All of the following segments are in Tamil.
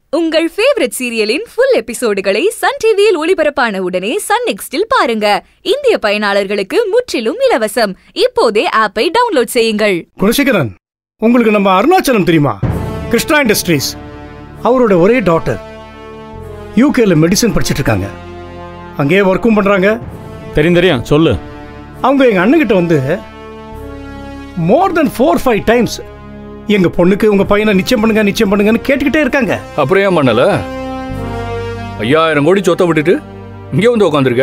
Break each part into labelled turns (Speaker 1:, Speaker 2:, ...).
Speaker 1: உங்கள் ஃபேவரட் சீரியலின் ஃபுல் எபிசோடுகளை சன் டிவியில் ஒளிபரப்பான உடனே சன் நெக்ஸ்டில் பாருங்க இந்திய பயனாளர்களுக்கு முற்றிலும் இலவசம் இப்போதே ஆப்பை டவுன்லோட் செய்யுங்கள்
Speaker 2: குணசேகரன் உங்களுக்கு நம்ம அருணாச்சலம் தெரியுமா கிருஷ்ணா இண்டஸ்ட்ரீஸ் அவரோட ஒரே டாட்டர் யூகேல மெடிசன் படிச்சிட்டு இருக்காங்க அங்கேயே ஒர்க்கும் பண்றாங்க
Speaker 3: தெரியும் தெரியும் சொல்லு
Speaker 2: அவங்க எங்க அண்ணன்கிட்ட வந்து more than four five times எங்க பொண்ணுக்கு உங்க பையனை நிச்சயம் பண்ணுங்க நிச்சயம் பண்ணுங்கன்னு கேட்டுக்கிட்டே இருக்காங்க
Speaker 4: அப்புறம் ஏன் பண்ணல ஐயாயிரம் கோடி சொத்தை விட்டுட்டு இங்கே வந்து உட்காந்துருக்க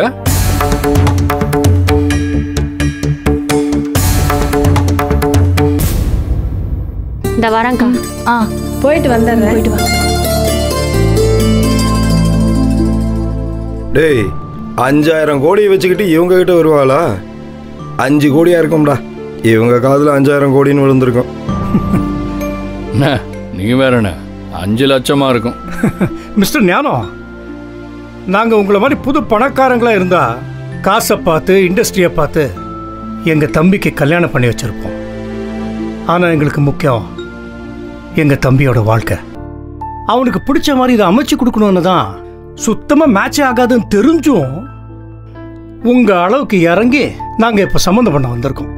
Speaker 5: இந்த வரேங்க்கா
Speaker 6: ஆ போயிட்டு வந்துடுறேன்
Speaker 5: போயிட்டு வா
Speaker 7: டேய் அஞ்சாயிரம் கோடியை வச்சுக்கிட்டு இவங்க கிட்ட வருவாளா அஞ்சு கோடியா இருக்கும்டா இவங்க காதுல அஞ்சாயிரம் கோடின்னு விழுந்திருக்கும்
Speaker 4: என்ன நீ வேற என்ன அஞ்சு லட்சமா இருக்கும்
Speaker 2: மிஸ்டர் ஞானம் நாங்க உங்களை மாதிரி புது பணக்காரங்களா இருந்தா காசை பார்த்து இண்டஸ்ட்ரியை பார்த்து எங்க தம்பிக்கு கல்யாணம் பண்ணி வச்சிருப்போம் ஆனா எங்களுக்கு முக்கியம் எங்க தம்பியோட வாழ்க்கை அவனுக்கு பிடிச்ச மாதிரி இதை அமைச்சு கொடுக்கணும்னு தான் சுத்தமா மேட்ச் ஆகாதுன்னு தெரிஞ்சும் உங்க அளவுக்கு இறங்கி நாங்க இப்ப சம்மந்தம் பண்ண வந்திருக்கோம்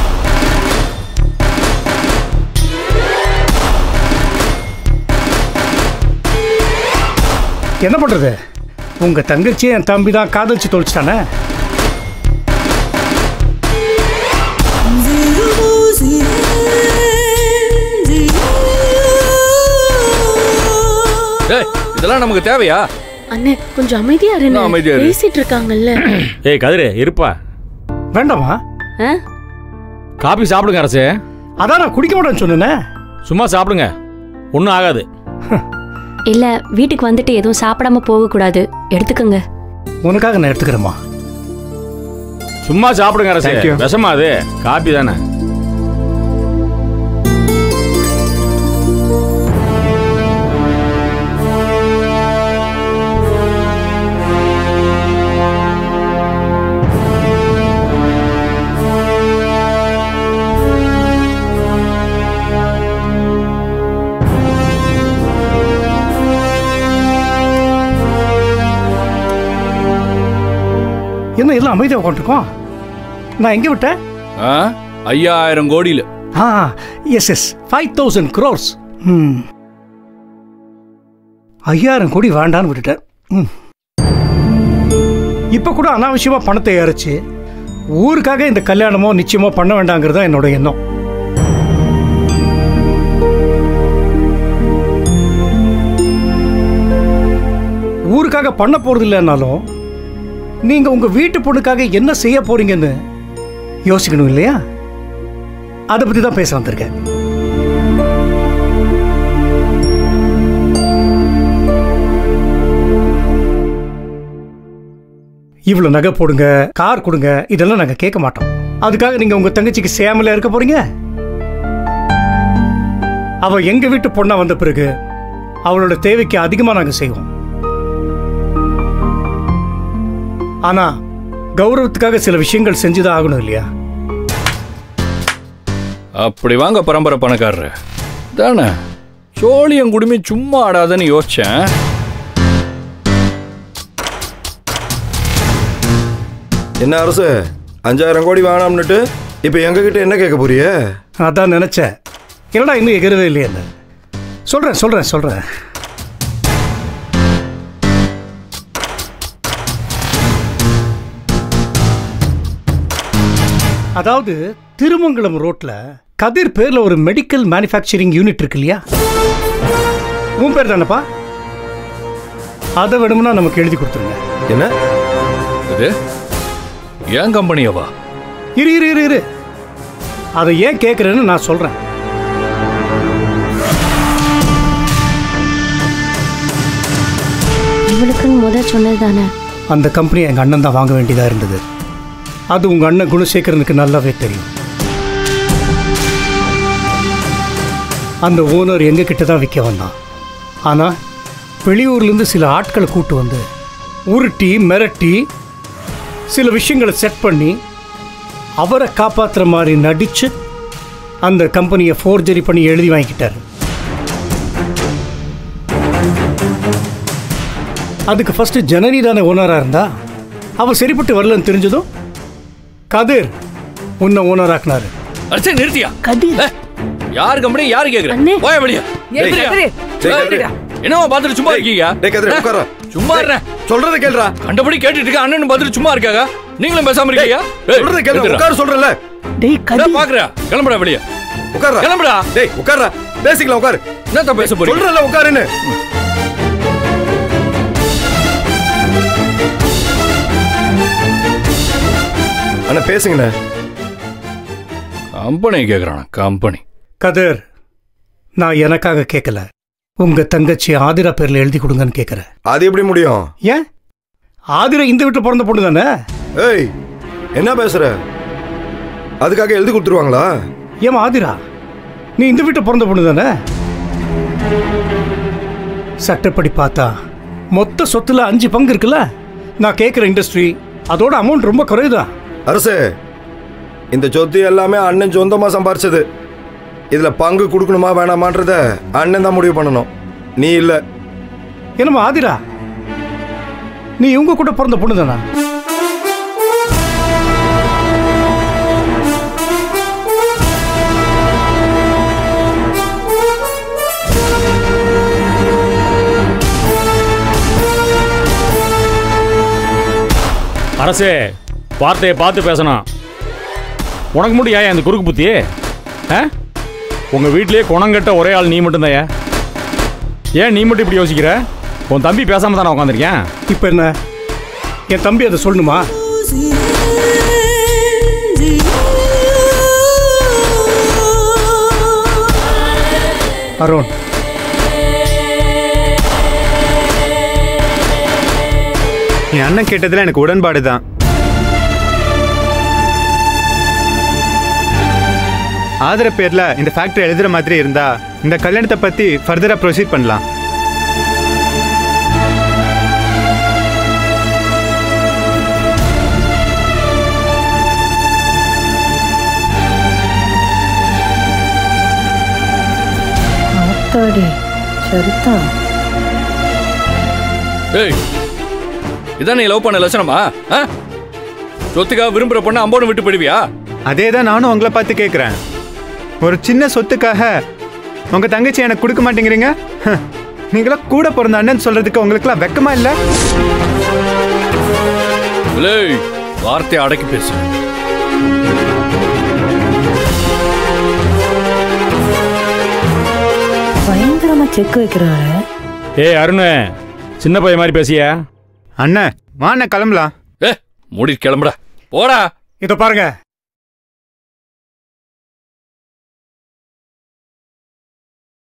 Speaker 2: என்ன பண்றது உங்க தங்கச்சி என் தம்பி தான் காதலிச்சு தொலைச்சிட்டானே
Speaker 4: டேய் இதெல்லாம் நமக்கு தேவையா
Speaker 5: அண்ணே கொஞ்சம் அமைதியா இருங்க
Speaker 4: நான் அமைதியா இரு.
Speaker 5: பேசிட்டு இருக்காங்கல்ல
Speaker 3: ஏய் கதிரு இருப்பா
Speaker 2: வேண்டாமா
Speaker 5: ஆ?
Speaker 3: காபி சாப்பிடுங்க அரசே
Speaker 2: அதான் நான் குடிக்க மாட்டேன்னு சொன்னேனே
Speaker 3: சும்மா சாப்பிடுங்க ஒன்றும் ஆகாது
Speaker 5: இல்ல வீட்டுக்கு வந்துட்டு எதுவும் சாப்பிடாம போக கூடாது எடுத்துக்கோங்க
Speaker 2: உனக்காக நான் எடுத்துக்கிறேம்மா
Speaker 3: சும்மா சாப்பிடுங்க அரசே
Speaker 2: Thank you.
Speaker 3: விஷமா அது காபி தானே
Speaker 2: என்ன எல்லாம் அமைதியாக உட்காந்துருக்கோம் நான் எங்கே விட்டேன்
Speaker 4: ஆ? ஐயாயிரம் கோடியில
Speaker 2: ஆ yes yes five thousand crores ம் ஐயாயிரம் கோடி வேண்டான்னு விட்டுட்டேன் ம் இப்போ கூட அனாவசியமாக பணத்தை இறைச்சி ஊருக்காக இந்த கல்யாணமோ நிச்சயமோ பண்ண வேண்டாங்கிறது தான் என்னோட எண்ணம் ஊருக்காக பண்ண போறது இல்லைன்னாலும் நீங்க உங்க வீட்டு பொண்ணுக்காக என்ன செய்ய போறீங்கன்னு யோசிக்கணும் இல்லையா அதை பத்தி தான் பேச வந்திருக்கேன் இவ்வளவு நகை போடுங்க கார் கொடுங்க இதெல்லாம் நாங்க கேட்க மாட்டோம் அதுக்காக நீங்க உங்க தங்கச்சிக்கு சேமல இருக்க போறீங்க அவ எங்க வீட்டு பொண்ணா வந்த பிறகு அவளோட தேவைக்கு அதிகமா நாங்க செய்வோம் ஆனா கௌரவத்துக்காக சில விஷயங்கள் செஞ்சுதான் ஆகணும் இல்லையா
Speaker 4: அப்படி வாங்க பரம்பரை பணக்காரரு தானே சோழியம் குடுமி சும்மா ஆடாதன்னு யோசிச்சேன்
Speaker 7: என்ன அரசு அஞ்சாயிரம் கோடி வேணாம்னுட்டு இப்போ எங்க கிட்ட என்ன கேட்க போறிய
Speaker 2: அதான் நினைச்சேன் என்னடா இன்னும் எகிறவே இல்லையே சொல்றேன் சொல்றேன் சொல்றேன் அதாவது திருமங்கலம் ரோட்ல கதிர் பேர்ல ஒரு மெடிக்கல் மேனுஃபேக்சரிங் யூனிட் இருக்கு இல்லையா உன் பேர் தானப்பா அதை வேணும்னா நமக்கு எழுதி கொடுத்துருங்க
Speaker 7: என்ன
Speaker 4: இது ஏன் கம்பெனியாவா
Speaker 2: இரு இரு இரு இரு அதை ஏன் கேட்குறேன்னு நான் சொல்றேன்
Speaker 5: இவளுக்குன்னு முத சொன்னது தானே
Speaker 2: அந்த கம்பெனி எங்கள் அண்ணன் தான் வாங்க வேண்டியதாக இருந்தது அது உங்கள் அண்ணன் குணசேகரனுக்கு நல்லாவே தெரியும் அந்த ஓனர் எங்கள் கிட்ட தான் விற்க வந்தான் ஆனால் வெளியூர்லேருந்து சில ஆட்களை கூட்டு வந்து உருட்டி மிரட்டி சில விஷயங்களை செட் பண்ணி அவரை காப்பாற்றுற மாதிரி நடித்து அந்த கம்பெனியை ஃபோர்ஜரி பண்ணி எழுதி வாங்கிக்கிட்டாரு அதுக்கு ஃபர்ஸ்ட் ஜனனி தானே ஓனராக இருந்தா அவ சரிப்பட்டு வரலன்னு தெரிஞ்சதும் கதிர் உன்னை ஓனர் ஆக்குனாரு
Speaker 4: அரிசி நிறுத்தியா
Speaker 6: கதிர்
Speaker 4: ஏ, யார் கம்பெனி யாரு கேக்குற
Speaker 6: அண்ணே.
Speaker 4: போய வெளிய
Speaker 7: டேய்,
Speaker 4: நிறுத்தியா?
Speaker 7: டேய், கதிரு.
Speaker 4: என்னவா பாத்துட்டு சும்மா இருக்கீங்க
Speaker 7: டேய், கதிரு, உட்கார்றா.
Speaker 4: சும்மா இருறேன்
Speaker 7: சொல்றத கேளுடா
Speaker 4: கண்டபடி கேட்டுட்டு இருக்க அண்ணன் பாத்துட்டு சும்மா இருக்காங்க நீங்களும் பேசாம இருக்கீங்க ஏய்,
Speaker 7: சொல்றத கேளு
Speaker 4: எந்திரா.
Speaker 7: உட்கார சொல்றல
Speaker 6: டேய்
Speaker 4: இதோ
Speaker 6: கதிர்
Speaker 4: பாக்குறா கிளம்புடா வெளிய
Speaker 7: உட்கார்றா
Speaker 4: கிளம்புடா
Speaker 7: டேய் உட்கார்றா பேசிக்கலாம் உட்காரு
Speaker 4: என்னத்த பேச போறீங்க
Speaker 7: சொல்றல உட்காருன்னு அண்ணா பேசுங்கண்ணே
Speaker 4: கம்பெனி கேக்குறானா கம்பெனி
Speaker 2: கதிர் நான் எனக்காக கேட்கல உங்க தங்கச்சி ஆதிரா பேர்ல எழுதி கொடுங்கன்னு கேட்கறேன்
Speaker 7: அது எப்படி முடியும்
Speaker 2: ஏன் ஆதிரா இந்த வீட்டில் பிறந்த பொண்ணு தானே
Speaker 7: ஏய் என்ன பேசுற அதுக்காக எழுதி கொடுத்துருவாங்களா
Speaker 2: ஏமா ஆதிரா நீ இந்த வீட்டில் பிறந்த பொண்ணு தானே சட்டப்படி பார்த்தா மொத்த சொத்துல அஞ்சு பங்கு இருக்குல்ல நான் கேட்குற இண்டஸ்ட்ரி அதோட அமௌண்ட் ரொம்ப குறைவுதான்
Speaker 7: அரசே இந்த சொத்து எல்லாமே அண்ணன் சொந்தமா சம்பாரிச்சது இதுல பங்கு கொடுக்கணுமா வேணாமான்றத அண்ணன் தான் முடிவு பண்ணணும் நீ இல்ல
Speaker 2: என்னம்மா ஆதிரா நீ இவங்க கூட பிறந்த பொண்ணு தானா
Speaker 3: அரசே வார்த்தையை பார்த்து பேசணும் உனக்கு மட்டும் ஏன் அந்த குறுக்கு புத்தி ஆ உங்கள் வீட்லயே குணங்கட்ட ஒரே ஆள் நீ மட்டும்தாயா ஏன் நீ மட்டும் இப்படி யோசிக்கிற உன் தம்பி பேசாம தானே உட்காந்துருக்கேன்
Speaker 2: இப்போ என்ன என் தம்பி அதை சொல்லணுமா அருண்
Speaker 8: என் அண்ணன் கேட்டதுல எனக்கு உடன்பாடு தான் ஆதர பேர்ல இந்த ஃபேக்டரி எழுதுற மாதிரி இருந்தா இந்த கல்யாணத்தை பத்தி ஃபர்தரா ப்ரொசீட் பண்ணலாம்
Speaker 6: ஆத்தாடி சரிதான்
Speaker 4: ஏய் இதான் நீ லவ் பண்ண லட்சணமா ஆ? சொத்துக்காக விரும்புற பொண்ணு அம்போன்னு விட்டு போயிடுவியா
Speaker 8: அதே தான் நானும் உங்களை பார்த்து கேட்குறேன் ஒரு சின்ன சொத்துக்காக உங்க தங்கச்சி எனக்கு கொடுக்க மாட்டேங்கிறீங்க ஹ, நீங்களாம் கூட பிறந்த அண்ணன் சொல்றதுக்கு உங்களுக்குலாம் வெக்கமா இல்லை
Speaker 4: ஏய் வார்த்தையை அடக்கி பேசு
Speaker 6: பயங்கரமா செக் வைக்கிறாரு
Speaker 3: ஏய் அருண் சின்ன பையன் மாதிரி பேசியா
Speaker 8: அண்ணன் வா அண்ணன் கிளம்பலாம்
Speaker 4: ஏ மூடி கிளம்புடா போடா
Speaker 2: இதை பாருங்க